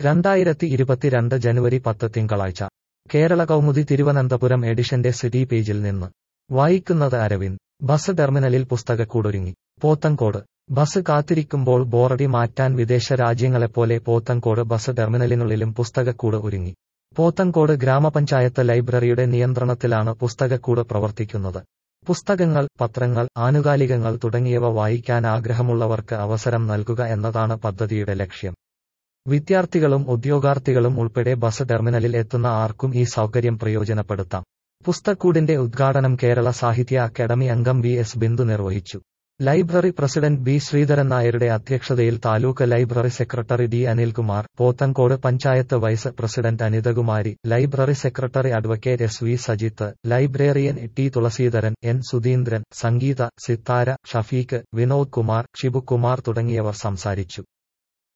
രണ്ടായിരത്തി ഇരുപത്തിരണ്ട് ജനുവരി പത്ത് തിങ്കളാഴ്ച കേരള കൗമുദി തിരുവനന്തപുരം എഡിഷന്റെ സിറ്റി പേജിൽ നിന്ന് വായിക്കുന്നത് അരവിന്ദ് ബസ് ടെർമിനലിൽ പുസ്തകക്കൂടൊരുങ്ങി പോത്തങ്കോട് ബസ് കാത്തിരിക്കുമ്പോൾ ബോറടി മാറ്റാൻ വിദേശ രാജ്യങ്ങളെപ്പോലെ പോത്തങ്കോട് ബസ് ടെർമിനലിനുള്ളിലും പുസ്തകക്കൂട് ഒരുങ്ങി പോത്തങ്കോട് ഗ്രാമപഞ്ചായത്ത് ലൈബ്രറിയുടെ നിയന്ത്രണത്തിലാണ് പുസ്തകക്കൂട് പ്രവർത്തിക്കുന്നത് പുസ്തകങ്ങൾ പത്രങ്ങൾ ആനുകാലികങ്ങൾ തുടങ്ങിയവ വായിക്കാൻ ആഗ്രഹമുള്ളവർക്ക് അവസരം നൽകുക എന്നതാണ് പദ്ധതിയുടെ ലക്ഷ്യം വിദ്യാർത്ഥികളും ഉദ്യോഗാർത്ഥികളും ഉൾപ്പെടെ ബസ് ടെർമിനലിൽ എത്തുന്ന ആർക്കും ഈ സൗകര്യം പ്രയോജനപ്പെടുത്താം പുസ്തക്കൂടിന്റെ ഉദ്ഘാടനം കേരള സാഹിത്യ അക്കാദമി അംഗം വി എസ് ബിന്ദു നിർവഹിച്ചു ലൈബ്രറി പ്രസിഡന്റ് ബി ശ്രീധരൻ നായരുടെ അധ്യക്ഷതയിൽ taluk library secretary D Anilkumar Pothencode panchayat vice president Anithakumari library secretary advocate S V Sajith librarian T Thulaseedharan N Sudheendran Sangeetha Sithara Shafeeq Vinod Kumar Shibukumar തുടങ്ങിയവർ സംസാരിച്ചു